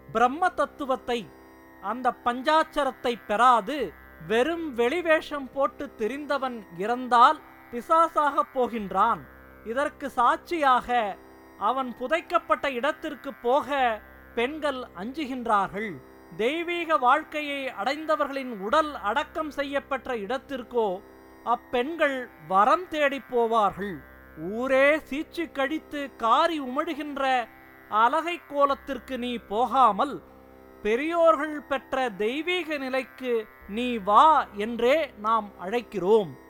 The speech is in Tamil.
பிரம்ம தத்துவத்தை அந்த பஞ்சாட்சரத்தை பெறாது வெறும் வெளிவேஷம் போட்டு திரிந்தவன் இறந்தால் பிசாசாகப் போகின்றான் இதற்கு சாட்சியாக அவன் புதைக்கப்பட்ட இடத்திற்கு போக பெண்கள் அஞ்சுகின்றார்கள் தெய்வீக வாழ்க்கையை அடைந்தவர்களின் உடல் அடக்கம் செய்யப்பட்ட இடத்திற்கோ அப்பெண்கள் வரம் தேடிப் போவார்கள் ஊரே சீச்சு கழித்து காரி உமிழுகின்ற அலகை கோலத்திற்கு நீ போகாமல் பெரியோர்கள் பெற்ற தெய்வீக நிலைக்கு நீ வா என்றே நாம் அழைக்கிறோம்